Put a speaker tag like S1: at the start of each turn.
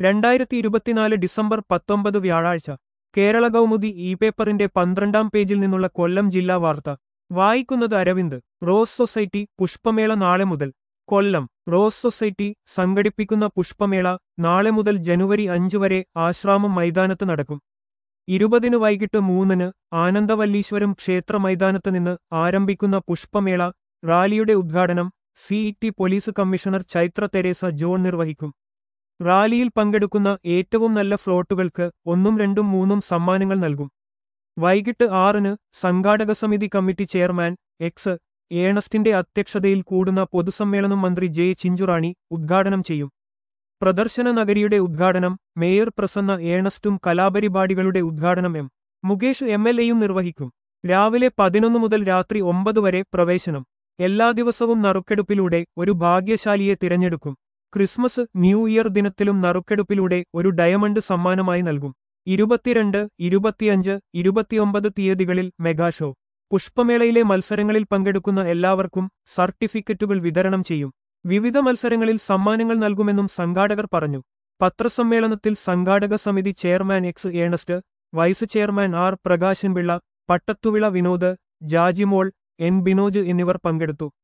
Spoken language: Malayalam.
S1: രണ്ടായിരത്തി ഇരുപത്തിനാല് ഡിസംബർ പത്തൊമ്പത് വ്യാഴാഴ്ച കേരള കൗമുദി ഇ പേപ്പറിന്റെ പന്ത്രണ്ടാം പേജിൽ നിന്നുള്ള കൊല്ലം ജില്ലാ വാർത്ത വായിക്കുന്നത് അരവിന്ദ് റോസ് സൊസൈറ്റി പുഷ്പമേള നാളെ മുതൽ കൊല്ലം റോസ് സൊസൈറ്റി സംഘടിപ്പിക്കുന്ന പുഷ്പമേള നാളെ മുതൽ ജനുവരി അഞ്ച് വരെ ആശ്രാമം മൈതാനത്ത് നടക്കും ഇരുപതിന് വൈകിട്ട് മൂന്നിന് ആനന്ദവല്ലീശ്വരം ക്ഷേത്ര മൈതാനത്ത് നിന്ന് ആരംഭിക്കുന്ന പുഷ്പമേള റാലിയുടെ ഉദ്ഘാടനം CET police commissioner Chaitra Teresa John നിർവഹിക്കും റാലിയിൽ പങ്കെടുക്കുന്ന ഏറ്റവും നല്ല ഫ്ലോട്ടുകൾക്ക് ഒന്നും രണ്ടും മൂന്നും സമ്മാനങ്ങൾ നൽകും വൈകിട്ട് ആറിന് സംഘാടക സമിതി കമ്മിറ്റി ചെയർമാൻ എക്സ് ഏണസ്റ്റിന്റെ അധ്യക്ഷതയിൽ കൂടുന്ന പൊതുസമ്മേളനം മന്ത്രി ജെ ചിഞ്ചുറാണി ഉദ്ഘാടനം ചെയ്യും പ്രദർശന നഗരിയുടെ ഉദ്ഘാടനം മേയർ പ്രസന്ന ഏണസ്റ്റും കലാപരിപാടികളുടെ ഉദ്ഘാടനം എം മുകേഷ് എം എൽ എയും നിർവഹിക്കും രാവിലെ പതിനൊന്ന് മുതൽ രാത്രി ഒമ്പത് വരെ പ്രവേശനം എല്ലാ ദിവസവും നറുക്കെടുപ്പിലൂടെ ഒരു ഭാഗ്യശാലിയെ തിരഞ്ഞെടുക്കും ക്രിസ്മസ് ന്യൂ ഇയർ ദിനത്തിലും നറുക്കെടുപ്പിലൂടെ ഒരു ഡയമണ്ട് സമ്മാനമായി നൽകും ഇരുപത്തിരണ്ട് ഇരുപത്തിയഞ്ച് ഇരുപത്തിയൊമ്പത് തീയതികളിൽ മെഗാഷോ പുഷ്പമേളയിലെ മത്സരങ്ങളിൽ പങ്കെടുക്കുന്ന എല്ലാവർക്കും സർട്ടിഫിക്കറ്റുകൾ വിതരണം ചെയ്യും വിവിധ മത്സരങ്ങളിൽ സമ്മാനങ്ങൾ നൽകുമെന്നും സംഘാടകർ പറഞ്ഞു പത്രസമ്മേളനത്തിൽ സംഘാടക സമിതി chairman X Ernest vice chairman R Prakashan Pillai Pattathuvila Vinod Jajimol N Binoj എന്നിവർ പങ്കെടുത്തു